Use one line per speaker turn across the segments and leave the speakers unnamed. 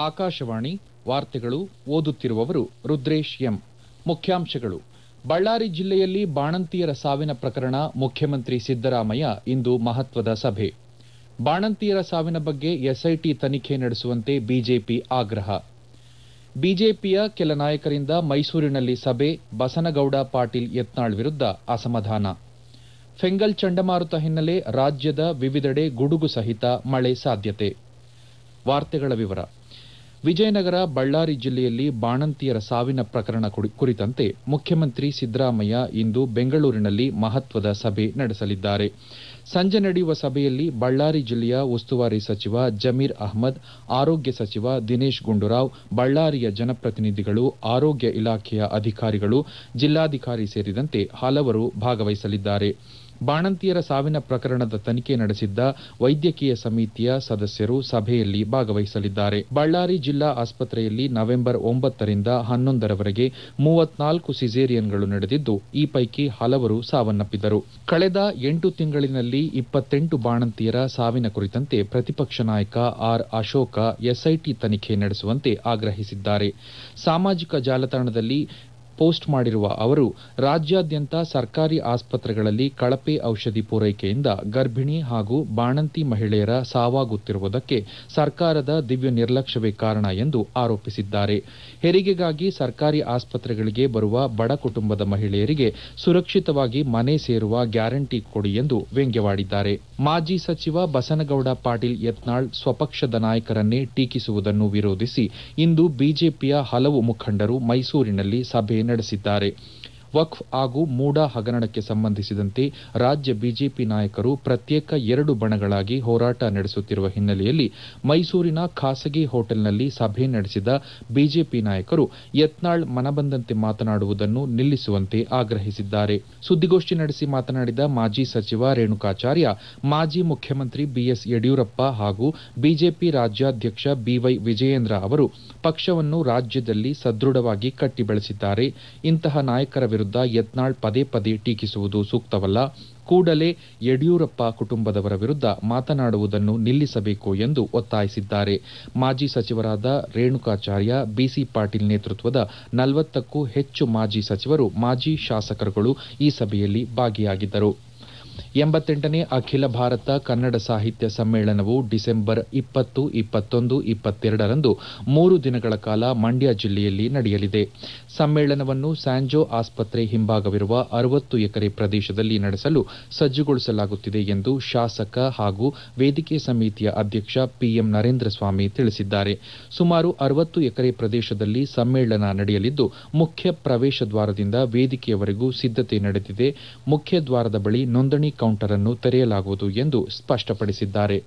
ಆಕಾಶವಾಣಿ ವಾರ್ತೆಗಳು ಓದುತ್ತಿರುವವರು ರುದ್ರೇಶ್ ಎಂ ಮುಖ್ಯಾಂಶಗಳು ಬಳ್ಳಾರಿ ಜಿಲ್ಲೆಯಲ್ಲಿ ಬಾಣಂತಿಯರ ಸಾವಿನ ಪ್ರಕರಣ ಮುಖ್ಯಮಂತ್ರಿ ಸಿದ್ದರಾಮಯ್ಯ ಇಂದು ಮಹತ್ವದ ಸಭೆ ಬಾಣಂತಿಯರ ಸಾವಿನ ಬಗ್ಗೆ ಎಸ್ಐಟಿ ತನಿಖೆ ನಡೆಸುವಂತೆ ಬಿಜೆಪಿ ಆಗ್ರಹ ಬಿಜೆಪಿಯ ಕೆಲ ನಾಯಕರಿಂದ ಮೈಸೂರಿನಲ್ಲಿ ಸಭೆ ಬಸನಗೌಡ ಪಾಟೀಲ್ ಯತ್ನಾಳ್ ವಿರುದ್ಧ ಅಸಮಾಧಾನ ಫೆಂಗಲ್ ಚಂಡಮಾರುತ ಹಿನ್ನೆಲೆ ರಾಜ್ಯದ ವಿವಿಧೆಡೆ ಗುಡುಗು ಸಹಿತ ಮಳೆ ಸಾಧ್ಯತೆ ವಾರ್ತೆಗಳ ವಿವರ ವಿಜಯನಗರ ಬಳ್ಳಾರಿ ಜಿಲ್ಲೆಯಲ್ಲಿ ಬಾಣಂತಿಯರ ಸಾವಿನ ಪ್ರಕರಣ ಕುರಿತಂತೆ ಮುಖ್ಯಮಂತ್ರಿ ಸಿದ್ದರಾಮಯ್ಯ ಇಂದು ಬೆಂಗಳೂರಿನಲ್ಲಿ ಮಹತ್ವದ ಸಭೆ ನಡೆಸಲಿದ್ದಾರೆ ಸಂಜೆ ನಡೆಯುವ ಸಭೆಯಲ್ಲಿ ಬಳ್ಳಾರಿ ಜಿಲ್ಲೆಯ ಉಸ್ತುವಾರಿ ಸಚಿವ ಜಮೀರ್ ಅಹ್ಮದ್ ಆರೋಗ್ಯ ಸಚಿವ ದಿನೇಶ್ ಗುಂಡೂರಾವ್ ಬಳ್ಳಾರಿಯ ಜನಪ್ರತಿನಿಧಿಗಳು ಆರೋಗ್ಯ ಇಲಾಖೆಯ ಅಧಿಕಾರಿಗಳು ಜಿಲ್ಲಾಧಿಕಾರಿ ಸೇರಿದಂತೆ ಹಲವರು ಭಾಗವಹಿಸಲಿದ್ದಾರೆ ಬಾಣಂತಿಯರ ಸಾವಿನ ಪ್ರಕರಣದ ತನಿಖೆ ನಡೆಸಿದ್ದ ವೈದ್ಯಕೀಯ ಸಮಿತಿಯ ಸದಸ್ಯರು ಸಭೆಯಲ್ಲಿ ಭಾಗವಹಿಸಲಿದ್ದಾರೆ ಬಳ್ಳಾರಿ ಜಿಲ್ಲಾ ಆಸ್ಪತ್ರೆಯಲ್ಲಿ ನವೆಂಬರ್ ಒಂಬತ್ತರಿಂದ ಹನ್ನೊಂದರವರೆಗೆ ಮೂವತ್ನಾಲ್ಕು ಸಿಸೇರಿಯನ್ಗಳು ನಡೆದಿದ್ದು ಈ ಪೈಕಿ ಹಲವರು ಸಾವನ್ನಪ್ಪಿದರು ಕಳೆದ ಎಂಟು ತಿಂಗಳಿನಲ್ಲಿ ಇಪ್ಪತ್ತೆಂಟು ಬಾಣಂತಿಯರ ಸಾವಿನ ಕುರಿತಂತೆ ಪ್ರತಿಪಕ್ಷ ನಾಯಕ ಆರ್ ಅಶೋಕ ಎಸ್ಐಟಿ ತನಿಖೆ ನಡೆಸುವಂತೆ ಆಗ್ರಹಿಸಿದ್ದಾರೆ ಸಾಮಾಜಿಕ ಜಾಲತಾಣದಲ್ಲಿ ಪೋಸ್ಟ್ ಮಾಡಿರುವ ಅವರು ರಾಜ್ಯಾದ್ಯಂತ ಸರ್ಕಾರಿ ಆಸ್ಪತ್ರೆಗಳಲ್ಲಿ ಕಳಪೆ ಔಷಧಿ ಪೂರೈಕೆಯಿಂದ ಗರ್ಭಿಣಿ ಹಾಗೂ ಬಾಣಂತಿ ಮಹಿಳೆಯರ ಸಾವಾಗುತ್ತಿರುವುದಕ್ಕೆ ಸರ್ಕಾರದ ದಿವ್ಯ ನಿರ್ಲಕ್ಷ್ಯವೇ ಕಾರಣ ಎಂದು ಆರೋಪಿಸಿದ್ದಾರೆ ಹೆರಿಗೆಗಾಗಿ ಸರ್ಕಾರಿ ಆಸ್ಪತ್ರೆಗಳಿಗೆ ಬರುವ ಬಡ ಕುಟುಂಬದ ಮಹಿಳೆಯರಿಗೆ ಸುರಕ್ಷಿತವಾಗಿ ಮನೆ ಸೇರುವ ಗ್ಯಾರಂಟಿ ಕೊಡಿ ಎಂದು ವ್ಯಂಗ್ಯವಾಡಿದ್ದಾರೆ ಮಾಜಿ ಸಚಿವ ಬಸನಗೌಡ ಪಾಟೀಲ್ ಯತ್ನಾಳ್ ಸ್ವಪಕ್ಷದ ನಾಯಕರನ್ನೇ ಟೀಕಿಸುವುದನ್ನು ವಿರೋಧಿಸಿ ಇಂದು ಬಿಜೆಪಿಯ ಹಲವು ಮುಖಂಡರು ಮೈಸೂರಿನಲ್ಲಿ ಸಭೆ ನಡೆಸಿದ್ದಾರೆ ವಕ್ಫ್ ಹಾಗೂ ಮೂಡಾ ಹಗರಣಕ್ಕೆ ಸಂಬಂಧಿಸಿದಂತೆ ರಾಜ್ಯ ಬಿಜೆಪಿ ನಾಯಕರು ಪ್ರತ್ಯೇಕ ಎರಡು ಬಣಗಳಾಗಿ ಹೋರಾಟ ನಡೆಸುತ್ತಿರುವ ಹಿನ್ನೆಲೆಯಲ್ಲಿ ಮೈಸೂರಿನ ಖಾಸಗಿ ಹೋಟೆಲ್ನಲ್ಲಿ ಸಭೆ ನಡೆಸಿದ ಬಿಜೆಪಿ ನಾಯಕರು ಯತ್ನಾಳ್ ಮನಬಂದಂತೆ ಮಾತನಾಡುವುದನ್ನು ನಿಲ್ಲಿಸುವಂತೆ ಆಗ್ರಹಿಸಿದ್ದಾರೆ ಸುದ್ದಿಗೋಷ್ಠಿ ನಡೆಸಿ ಮಾತನಾಡಿದ ಮಾಜಿ ಸಚಿವ ರೇಣುಕಾಚಾರ್ಯ ಮಾಜಿ ಮುಖ್ಯಮಂತ್ರಿ ಬಿಎಸ್ ಯಡಿಯೂರಪ್ಪ ಹಾಗೂ ಬಿಜೆಪಿ ರಾಜ್ಯಾಧ್ಯಕ್ಷ ಬಿವೈ ವಿಜಯೇಂದ್ರ ಅವರು ಪಕ್ಷವನ್ನು ರಾಜ್ಯದಲ್ಲಿ ಸದೃಢವಾಗಿ ಕಟ್ಟಿ ಬೆಳೆಸಿದ್ದಾರೆ ಇಂತಹ ನಾಯಕರ ವಿರುದ್ಧ ಯತ್ನಾಳ್ ಪದೇ ಪದೇ ಟೀಕಿಸುವುದು ಸೂಕ್ತವಲ್ಲ ಕೂಡಲೇ ಯಡಿಯೂರಪ್ಪ ಕುಟುಂಬದವರ ವಿರುದ್ಧ ಮಾತನಾಡುವುದನ್ನು ನಿಲ್ಲಿಸಬೇಕು ಎಂದು ಒತ್ತಾಯಿಸಿದ್ದಾರೆ ಮಾಜಿ ಸಚಿವರಾದ ರೇಣುಕಾಚಾರ್ಯ ಬಿಸಿ ಪಾಟೀಲ್ ನೇತೃತ್ವದ ನಲವತ್ತಕ್ಕೂ ಹೆಚ್ಚು ಮಾಜಿ ಸಚಿವರು ಮಾಜಿ ಶಾಸಕರುಗಳು ಈ ಸಭೆಯಲ್ಲಿ ಭಾಗಿಯಾಗಿದ್ದರು ಎಂಬತ್ತೆಂಟನೇ ಅಖಿಲ ಭಾರತ ಕನ್ನಡ ಸಾಹಿತ್ಯ ಸಮ್ಮೇಳನವು ಡಿಸೆಂಬರ್ ಇಪ್ಪತ್ತು ಇಪ್ಪತ್ತೊಂದು ಇಪ್ಪತ್ತೆರಡರಂದು ಮೂರು ದಿನಗಳ ಕಾಲ ಮಂಡ್ಯ ಜಿಲ್ಲೆಯಲ್ಲಿ ನಡೆಯಲಿದೆ ಸಮ್ಮೇಳನವನ್ನು ಸ್ಯಾಂಜೋ ಆಸ್ಪತ್ರೆ ಹಿಂಭಾಗವಿರುವ ಅರವತ್ತು ಎಕರೆ ಪ್ರದೇಶದಲ್ಲಿ ನಡೆಸಲು ಸಜ್ಜುಗೊಳಿಸಲಾಗುತ್ತಿದೆ ಎಂದು ಶಾಸಕ ಹಾಗೂ ವೇದಿಕೆ ಸಮಿತಿಯ ಅಧ್ಯಕ್ಷ ಪಿಎಂ ನರೇಂದ್ರ ಸ್ವಾಮಿ ತಿಳಿಸಿದ್ದಾರೆ ಸುಮಾರು ಅರವತ್ತು ಎಕರೆ ಪ್ರದೇಶದಲ್ಲಿ ಸಮ್ಮೇಳನ ನಡೆಯಲಿದ್ದು ಮುಖ್ಯ ಪ್ರವೇಶ ದ್ವಾರದಿಂದ ವೇದಿಕೆಯವರೆಗೂ ಸಿದ್ದತೆ ನಡೆದಿದೆ ಮುಖ್ಯ ದ್ವಾರದ ಬಳಿ ನೋಂದಣಿ ಕೌಂಟರ್ ಅನ್ನು ತೆರೆಯಲಾಗುವುದು ಎಂದು ಸ್ಪಷ್ಟಪಡಿಸಿದ್ದಾರೆ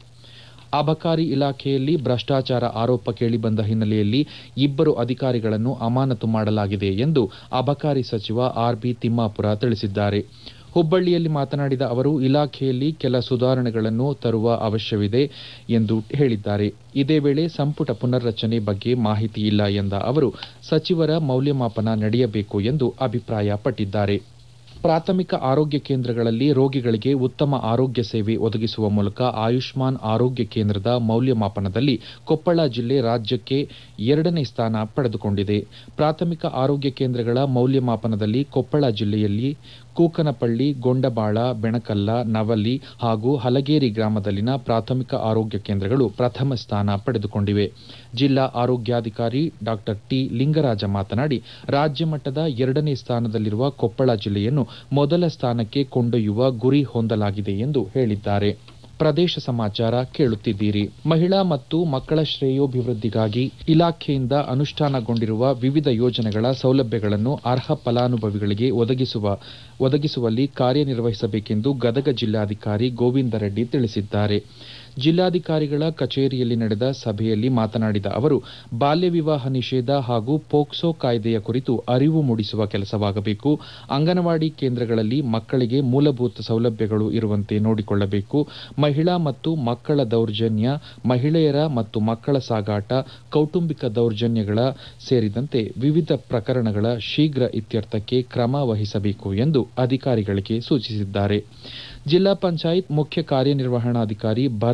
ಅಬಕಾರಿ ಇಲಾಖೆಯಲ್ಲಿ ಭ್ರಷ್ಟಾಚಾರ ಆರೋಪ ಕೇಳಿಬಂದ ಹಿನ್ನೆಲೆಯಲ್ಲಿ ಇಬ್ಬರು ಅಧಿಕಾರಿಗಳನ್ನು ಅಮಾನತು ಮಾಡಲಾಗಿದೆ ಎಂದು ಅಬಕಾರಿ ಸಚಿವ ಆರ್ಬಿ ತಿಮ್ಮಾಪುರ ತಿಳಿಸಿದ್ದಾರೆ ಹುಬ್ಬಳ್ಳಿಯಲ್ಲಿ ಮಾತನಾಡಿದ ಅವರು ಇಲಾಖೆಯಲ್ಲಿ ಕೆಲ ಸುಧಾರಣೆಗಳನ್ನು ತರುವ ಅವಶ್ಯವಿದೆ ಎಂದು ಹೇಳಿದ್ದಾರೆ ಇದೇ ವೇಳೆ ಸಂಪುಟ ಪುನರ್ರಚನೆ ಬಗ್ಗೆ ಮಾಹಿತಿ ಇಲ್ಲ ಎಂದ ಅವರು ಸಚಿವರ ಮೌಲ್ಯಮಾಪನ ನಡೆಯಬೇಕು ಎಂದು ಅಭಿಪ್ರಾಯಪಟ್ಟಿದ್ದಾರೆ ಪ್ರಾಥಮಿಕ ಆರೋಗ್ಯ ಕೇಂದ್ರಗಳಲ್ಲಿ ರೋಗಿಗಳಿಗೆ ಉತ್ತಮ ಆರೋಗ್ಯ ಸೇವೆ ಒದಗಿಸುವ ಮೂಲಕ ಆಯುಷ್ಮಾನ್ ಆರೋಗ್ಯ ಕೇಂದ್ರದ ಮೌಲ್ಯಮಾಪನದಲ್ಲಿ ಕೊಪ್ಪಳ ಜಿಲ್ಲೆ ರಾಜ್ಯಕ್ಕೆ ಎರಡನೇ ಸ್ಥಾನ ಪಡೆದುಕೊಂಡಿದೆ ಪ್ರಾಥಮಿಕ ಆರೋಗ್ಯ ಕೇಂದ್ರಗಳ ಮೌಲ್ಯಮಾಪನದಲ್ಲಿ ಕೊಪ್ಪಳ ಜಿಲ್ಲೆಯಲ್ಲಿ ಕೂಕನಪಳ್ಳಿ ಗೊಂಡಬಾಳ ಬೆಣಕಲ್ಲ ನವಲಿ ಹಾಗೂ ಹಲಗೇರಿ ಗ್ರಾಮದಲ್ಲಿನ ಪ್ರಾಥಮಿಕ ಆರೋಗ್ಯ ಕೇಂದ್ರಗಳು ಪ್ರಥಮ ಸ್ಥಾನ ಪಡೆದುಕೊಂಡಿವೆ ಜಿಲ್ಲಾ ಆರೋಗ್ಯಾಧಿಕಾರಿ ಡಾ ಟಿ ಲಿಂಗರಾಜ ಮಾತನಾಡಿ ರಾಜ್ಯ ಮಟ್ಟದ ಎರಡನೇ ಸ್ಥಾನದಲ್ಲಿರುವ ಕೊಪ್ಪಳ ಜಿಲ್ಲೆಯನ್ನು ಮೊದಲ ಸ್ಥಾನಕ್ಕೆ ಕೊಂಡೊಯ್ಯುವ ಗುರಿ ಹೊಂದಲಾಗಿದೆ ಎಂದು ಹೇಳಿದ್ದಾರೆ ಪ್ರದೇಶ ಸಮಾಚಾರ ಕೇಳುತ್ತಿದ್ದೀರಿ ಮಹಿಳಾ ಮತ್ತು ಮಕ್ಕಳ ಶ್ರೇಯೋಭಿವೃದ್ಧಿಗಾಗಿ ಇಲಾಖೆಯಿಂದ ಅನುಷ್ಠಾನಗೊಂಡಿರುವ ವಿವಿಧ ಯೋಜನೆಗಳ ಸೌಲಭ್ಯಗಳನ್ನು ಅರ್ಹ ಫಲಾನುಭವಿಗಳಿಗೆ ಒದಗಿಸುವ ಒದಗಿಸುವಲ್ಲಿ ಕಾರ್ಯನಿರ್ವಹಿಸಬೇಕೆಂದು ಗದಗ ಜಿಲ್ಲಾಧಿಕಾರಿ ಗೋವಿಂದ ರೆಡ್ಡಿ ತಿಳಿಸಿದ್ದಾರೆ ಜಿಲ್ಲಾಧಿಕಾರಿಗಳ ಕಚೇರಿಯಲ್ಲಿ ನಡೆದ ಸಭೆಯಲ್ಲಿ ಮಾತನಾಡಿದ ಅವರು ಬಾಲ್ಯ ವಿವಾಹ ನಿಷೇಧ ಹಾಗೂ ಪೋಕ್ಸೋ ಕಾಯ್ದೆಯ ಕುರಿತು ಅರಿವು ಮೂಡಿಸುವ ಕೆಲಸವಾಗಬೇಕು ಅಂಗನವಾಡಿ ಕೇಂದ್ರಗಳಲ್ಲಿ ಮಕ್ಕಳಿಗೆ ಮೂಲಭೂತ ಸೌಲಭ್ಯಗಳು ಇರುವಂತೆ ನೋಡಿಕೊಳ್ಳಬೇಕು ಮಹಿಳಾ ಮತ್ತು ಮಕ್ಕಳ ದೌರ್ಜನ್ಯ ಮಹಿಳೆಯರ ಮತ್ತು ಮಕ್ಕಳ ಸಾಗಾಟ ಕೌಟುಂಬಿಕ ದೌರ್ಜನ್ಯಗಳ ಸೇರಿದಂತೆ ವಿವಿಧ ಪ್ರಕರಣಗಳ ಶೀಘ್ರ ಇತ್ಯರ್ಥಕ್ಕೆ ಕ್ರಮ ವಹಿಸಬೇಕು ಎಂದು ಅಧಿಕಾರಿಗಳಿಗೆ ಸೂಚಿಸಿದ್ದಾರೆ ಜಿಲ್ಲಾ ಪಂಚಾಯತ್ ಮುಖ್ಯ ಕಾರ್ಯನಿರ್ವಹಣಾಧಿಕಾರಿ ಭರತ್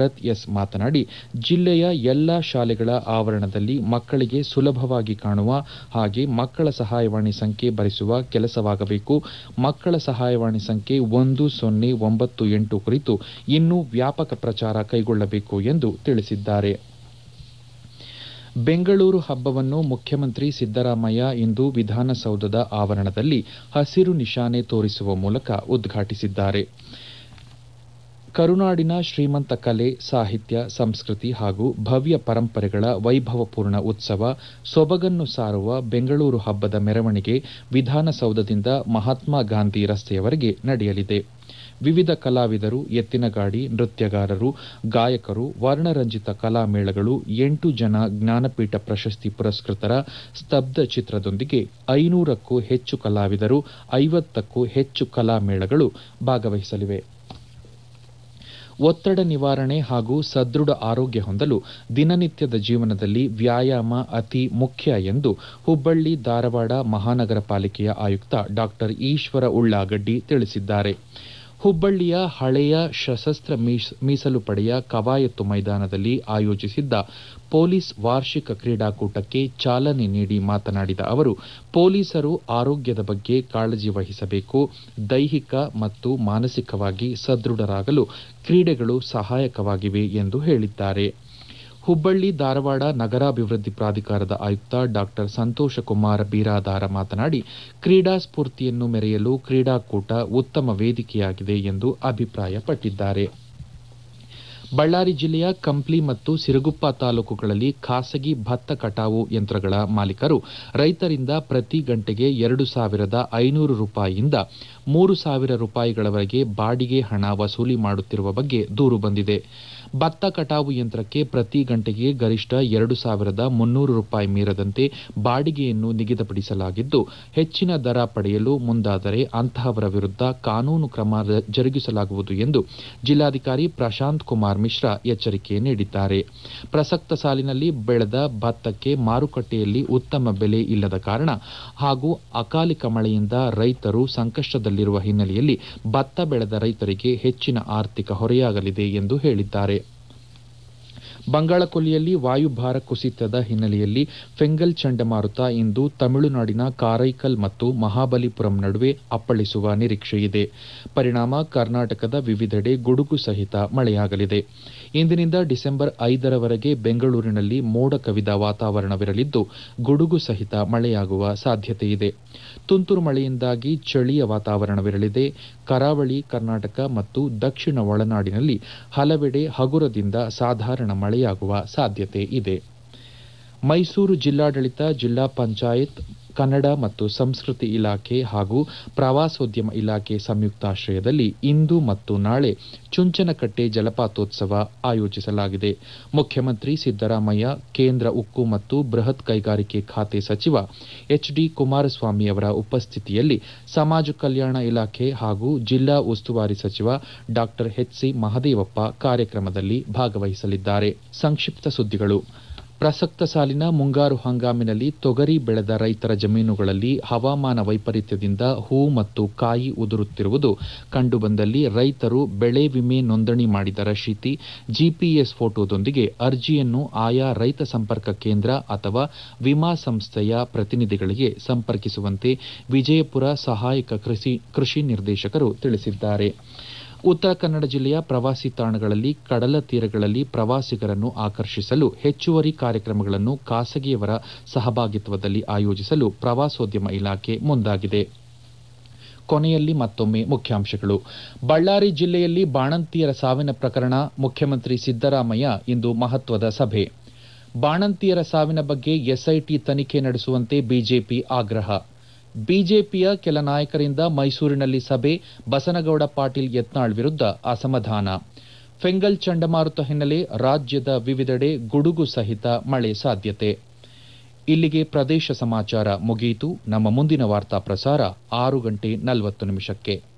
ಭರತ್ ಎಸ್ ಮಾತನಾಡಿ ಜಿಲ್ಲೆಯ ಎಲ್ಲ ಶಾಲೆಗಳ ಆವರಣದಲ್ಲಿ ಮಕ್ಕಳಿಗೆ ಸುಲಭವಾಗಿ ಕಾಣುವ ಹಾಗೆ ಮಕ್ಕಳ ಸಹಾಯವಾಣಿ ಸಂಖ್ಯೆ ಭರಿಸುವ ಕೆಲಸವಾಗಬೇಕು ಮಕ್ಕಳ ಸಹಾಯವಾಣಿ ಸಂಖ್ಯೆ ಒಂದು ಸೊನ್ನೆ ಒಂಬತ್ತು ಎಂಟು ಕುರಿತು ಇನ್ನೂ ವ್ಯಾಪಕ ಪ್ರಚಾರ ಕೈಗೊಳ್ಳಬೇಕು ಎಂದು ತಿಳಿಸಿದ್ದಾರೆ ಬೆಂಗಳೂರು ಹಬ್ಬವನ್ನು ಮುಖ್ಯಮಂತ್ರಿ ಸಿದ್ದರಾಮಯ್ಯ ಇಂದು ವಿಧಾನಸೌಧದ ಆವರಣದಲ್ಲಿ ಹಸಿರು ನಿಶಾನೆ ತೋರಿಸುವ ಮೂಲಕ ಉದ್ಘಾಟಿಸಿದ್ದಾರೆ ಕರುನಾಡಿನ ಶ್ರೀಮಂತ ಕಲೆ ಸಾಹಿತ್ಯ ಸಂಸ್ಕೃತಿ ಹಾಗೂ ಭವ್ಯ ಪರಂಪರೆಗಳ ವೈಭವಪೂರ್ಣ ಉತ್ಸವ ಸೊಬಗನ್ನು ಸಾರುವ ಬೆಂಗಳೂರು ಹಬ್ಬದ ಮೆರವಣಿಗೆ ವಿಧಾನಸೌಧದಿಂದ ಮಹಾತ್ಮ ಗಾಂಧಿ ರಸ್ತೆಯವರೆಗೆ ನಡೆಯಲಿದೆ ವಿವಿಧ ಕಲಾವಿದರು ಎತ್ತಿನಗಾಡಿ ನೃತ್ಯಗಾರರು ಗಾಯಕರು ವರ್ಣರಂಜಿತ ಕಲಾಮೇಳಗಳು ಎಂಟು ಜನ ಜ್ಞಾನಪೀಠ ಪ್ರಶಸ್ತಿ ಪುರಸ್ಕೃತರ ಸ್ತಬ್ಧ ಚಿತ್ರದೊಂದಿಗೆ ಐನೂರಕ್ಕೂ ಹೆಚ್ಚು ಕಲಾವಿದರು ಐವತ್ತಕ್ಕೂ ಹೆಚ್ಚು ಕಲಾಮೇಳಗಳು ಭಾಗವಹಿಸಲಿವೆ ಒತ್ತಡ ನಿವಾರಣೆ ಹಾಗೂ ಸದೃಢ ಆರೋಗ್ಯ ಹೊಂದಲು ದಿನನಿತ್ಯದ ಜೀವನದಲ್ಲಿ ವ್ಯಾಯಾಮ ಅತಿ ಮುಖ್ಯ ಎಂದು ಹುಬ್ಬಳ್ಳಿ ಧಾರವಾಡ ಮಹಾನಗರ ಪಾಲಿಕೆಯ ಆಯುಕ್ತ ಡಾಕ್ಟರ್ ಈಶ್ವರ ಉಳ್ಳಾಗಡ್ಡಿ ತಿಳಿಸಿದ್ದಾರೆ ಹುಬ್ಬಳ್ಳಿಯ ಹಳೆಯ ಸಶಸ್ತ್ರ ಮೀಸಲು ಪಡೆಯ ಕವಾಯತು ಮೈದಾನದಲ್ಲಿ ಆಯೋಜಿಸಿದ್ದ ಪೊಲೀಸ್ ವಾರ್ಷಿಕ ಕ್ರೀಡಾಕೂಟಕ್ಕೆ ಚಾಲನೆ ನೀಡಿ ಮಾತನಾಡಿದ ಅವರು ಪೊಲೀಸರು ಆರೋಗ್ಯದ ಬಗ್ಗೆ ಕಾಳಜಿ ವಹಿಸಬೇಕು ದೈಹಿಕ ಮತ್ತು ಮಾನಸಿಕವಾಗಿ ಸದೃಢರಾಗಲು ಕ್ರೀಡೆಗಳು ಸಹಾಯಕವಾಗಿವೆ ಎಂದು ಹೇಳಿದ್ದಾರೆ ಹುಬ್ಬಳ್ಳಿ ಧಾರವಾಡ ನಗರಾಭಿವೃದ್ಧಿ ಪ್ರಾಧಿಕಾರದ ಆಯುಕ್ತ ಡಾಕ್ಟರ್ ಸಂತೋಷಕುಮಾರ ಬೀರಾದಾರ ಮಾತನಾಡಿ ಕ್ರೀಡಾ ಸ್ಫೂರ್ತಿಯನ್ನು ಮೆರೆಯಲು ಕ್ರೀಡಾಕೂಟ ಉತ್ತಮ ವೇದಿಕೆಯಾಗಿದೆ ಎಂದು ಅಭಿಪ್ರಾಯಪಟ್ಟಿದ್ದಾರೆ ಬಳ್ಳಾರಿ ಜಿಲ್ಲೆಯ ಕಂಪ್ಲಿ ಮತ್ತು ಸಿರುಗುಪ್ಪ ತಾಲೂಕುಗಳಲ್ಲಿ ಖಾಸಗಿ ಭತ್ತ ಕಟಾವು ಯಂತ್ರಗಳ ಮಾಲೀಕರು ರೈತರಿಂದ ಪ್ರತಿ ಗಂಟೆಗೆ ಎರಡು ಸಾವಿರದ ಐನೂರು ರೂಪಾಯಿಯಿಂದ ಮೂರು ಸಾವಿರ ರೂಪಾಯಿಗಳವರೆಗೆ ಬಾಡಿಗೆ ಹಣ ವಸೂಲಿ ಮಾಡುತ್ತಿರುವ ಬಗ್ಗೆ ದೂರು ಬಂದಿದೆ ಭತ್ತ ಕಟಾವು ಯಂತ್ರಕ್ಕೆ ಪ್ರತಿ ಗಂಟೆಗೆ ಗರಿಷ್ಠ ಎರಡು ಸಾವಿರದ ಮುನ್ನೂರು ರೂಪಾಯಿ ಮೀರದಂತೆ ಬಾಡಿಗೆಯನ್ನು ನಿಗದಿಪಡಿಸಲಾಗಿದ್ದು ಹೆಚ್ಚಿನ ದರ ಪಡೆಯಲು ಮುಂದಾದರೆ ಅಂತಹವರ ವಿರುದ್ಧ ಕಾನೂನು ಕ್ರಮ ಜರುಗಿಸಲಾಗುವುದು ಎಂದು ಜಿಲ್ಲಾಧಿಕಾರಿ ಪ್ರಶಾಂತ್ ಕುಮಾರ್ ಮಿಶ್ರಾ ಎಚ್ಚರಿಕೆ ನೀಡಿದ್ದಾರೆ ಪ್ರಸಕ್ತ ಸಾಲಿನಲ್ಲಿ ಬೆಳೆದ ಭತ್ತಕ್ಕೆ ಮಾರುಕಟ್ಟೆಯಲ್ಲಿ ಉತ್ತಮ ಬೆಲೆ ಇಲ್ಲದ ಕಾರಣ ಹಾಗೂ ಅಕಾಲಿಕ ಮಳೆಯಿಂದ ರೈತರು ಸಂಕಷ್ಟದಲ್ಲಿರುವ ಹಿನ್ನೆಲೆಯಲ್ಲಿ ಭತ್ತ ಬೆಳೆದ ರೈತರಿಗೆ ಹೆಚ್ಚಿನ ಆರ್ಥಿಕ ಹೊರೆಯಾಗಲಿದೆ ಎಂದು ಹೇಳಿದ್ದಾರೆ ಬಂಗಾಳಕೊಲ್ಲಿಯಲ್ಲಿ ವಾಯುಭಾರ ಕುಸಿತದ ಹಿನ್ನೆಲೆಯಲ್ಲಿ ಫೆಂಗಲ್ ಚಂಡಮಾರುತ ಇಂದು ತಮಿಳುನಾಡಿನ ಕಾರೈಕಲ್ ಮತ್ತು ಮಹಾಬಲಿಪುರಂ ನಡುವೆ ಅಪ್ಪಳಿಸುವ ನಿರೀಕ್ಷೆಯಿದೆ ಪರಿಣಾಮ ಕರ್ನಾಟಕದ ವಿವಿಧೆಡೆ ಗುಡುಗು ಸಹಿತ ಮಳೆಯಾಗಲಿದೆ ಇಂದಿನಿಂದ ಡಿಸೆಂಬರ್ ಐದರವರೆಗೆ ಬೆಂಗಳೂರಿನಲ್ಲಿ ಮೋಡ ಕವಿದ ವಾತಾವರಣವಿರಲಿದ್ದು ಗುಡುಗು ಸಹಿತ ಮಳೆಯಾಗುವ ಸಾಧ್ಯತೆಯಿದೆ ತುಂತುರು ಮಳೆಯಿಂದಾಗಿ ಚಳಿಯ ವಾತಾವರಣವಿರಲಿದೆ ಕರಾವಳಿ ಕರ್ನಾಟಕ ಮತ್ತು ದಕ್ಷಿಣ ಒಳನಾಡಿನಲ್ಲಿ ಹಲವೆಡೆ ಹಗುರದಿಂದ ಸಾಧಾರಣ ಮಳೆಯಾಗುವ ಸಾಧ್ಯತೆ ಇದೆ ಮೈಸೂರು ಜಿಲ್ಲಾಡಳಿತ ಜಿಲ್ಲಾ ಪಂಚಾಯತ್ ಕನ್ನಡ ಮತ್ತು ಸಂಸ್ಕೃತಿ ಇಲಾಖೆ ಹಾಗೂ ಪ್ರವಾಸೋದ್ಯಮ ಇಲಾಖೆ ಸಂಯುಕ್ತಾಶ್ರಯದಲ್ಲಿ ಇಂದು ಮತ್ತು ನಾಳೆ ಚುಂಚನಕಟ್ಟೆ ಜಲಪಾತೋತ್ಸವ ಆಯೋಜಿಸಲಾಗಿದೆ ಮುಖ್ಯಮಂತ್ರಿ ಸಿದ್ದರಾಮಯ್ಯ ಕೇಂದ್ರ ಉಕ್ಕು ಮತ್ತು ಬೃಹತ್ ಕೈಗಾರಿಕೆ ಖಾತೆ ಸಚಿವ ಎಚ್ ಡಿ ಕುಮಾರಸ್ವಾಮಿ ಅವರ ಉಪಸ್ಥಿತಿಯಲ್ಲಿ ಸಮಾಜ ಕಲ್ಯಾಣ ಇಲಾಖೆ ಹಾಗೂ ಜಿಲ್ಲಾ ಉಸ್ತುವಾರಿ ಸಚಿವ ಡಾ ಎಚ್ ಸಿ ಮಹದೇವಪ್ಪ ಕಾರ್ಯಕ್ರಮದಲ್ಲಿ ಭಾಗವಹಿಸಲಿದ್ದಾರೆ ಸಂಕ್ಷಿಪ್ತ ಸುದ್ದಿಗಳು ಪ್ರಸಕ್ತ ಸಾಲಿನ ಮುಂಗಾರು ಹಂಗಾಮಿನಲ್ಲಿ ತೊಗರಿ ಬೆಳೆದ ರೈತರ ಜಮೀನುಗಳಲ್ಲಿ ಹವಾಮಾನ ವೈಪರೀತ್ಯದಿಂದ ಹೂ ಮತ್ತು ಕಾಯಿ ಉದುರುತ್ತಿರುವುದು ಕಂಡುಬಂದಲ್ಲಿ ರೈತರು ಬೆಳೆ ವಿಮೆ ನೋಂದಣಿ ಮಾಡಿದ ರಶೀತಿ ಜಿಪಿಎಸ್ ಫೋಟೋದೊಂದಿಗೆ ಅರ್ಜಿಯನ್ನು ಆಯಾ ರೈತ ಸಂಪರ್ಕ ಕೇಂದ್ರ ಅಥವಾ ವಿಮಾ ಸಂಸ್ಥೆಯ ಪ್ರತಿನಿಧಿಗಳಿಗೆ ಸಂಪರ್ಕಿಸುವಂತೆ ವಿಜಯಪುರ ಸಹಾಯಕ ಕೃಷಿ ನಿರ್ದೇಶಕರು ತಿಳಿಸಿದ್ದಾರೆ ಉತ್ತರ ಕನ್ನಡ ಜಿಲ್ಲೆಯ ಪ್ರವಾಸಿ ತಾಣಗಳಲ್ಲಿ ಕಡಲ ತೀರಗಳಲ್ಲಿ ಪ್ರವಾಸಿಗರನ್ನು ಆಕರ್ಷಿಸಲು ಹೆಚ್ಚುವರಿ ಕಾರ್ಯಕ್ರಮಗಳನ್ನು ಖಾಸಗಿಯವರ ಸಹಭಾಗಿತ್ವದಲ್ಲಿ ಆಯೋಜಿಸಲು ಪ್ರವಾಸೋದ್ಯಮ ಇಲಾಖೆ ಮುಂದಾಗಿದೆ ಕೊನೆಯಲ್ಲಿ ಮತ್ತೊಮ್ಮೆ ಮುಖ್ಯಾಂಶಗಳು ಬಳ್ಳಾರಿ ಜಿಲ್ಲೆಯಲ್ಲಿ ಬಾಣಂತಿಯರ ಸಾವಿನ ಪ್ರಕರಣ ಮುಖ್ಯಮಂತ್ರಿ ಸಿದ್ದರಾಮಯ್ಯ ಇಂದು ಮಹತ್ವದ ಸಭೆ ಬಾಣಂತಿಯರ ಸಾವಿನ ಬಗ್ಗೆ ಎಸ್ಐಟಿ ತನಿಖೆ ನಡೆಸುವಂತೆ ಬಿಜೆಪಿ ಆಗ್ರಹ ಬಿಜೆಪಿಯ ಕೆಲ ನಾಯಕರಿಂದ ಮೈಸೂರಿನಲ್ಲಿ ಸಭೆ ಬಸನಗೌಡ ಪಾಟೀಲ್ ಯತ್ನಾಳ್ ವಿರುದ್ಧ ಅಸಮಾಧಾನ ಫೆಂಗಲ್ ಚಂಡಮಾರುತ ಹಿನ್ನೆಲೆ ರಾಜ್ಯದ ವಿವಿಧೆಡೆ ಗುಡುಗು ಸಹಿತ ಮಳೆ ಸಾಧ್ಯತೆ ಇಲ್ಲಿಗೆ ಪ್ರದೇಶ ಸಮಾಚಾರ ಮುಗಿಯಿತು ನಮ್ಮ ಮುಂದಿನ ವಾರ್ತಾ ಪ್ರಸಾರ ಆರು ಗಂಟೆ ನಲವತ್ತು ನಿಮಿಷಕ್ಕೆ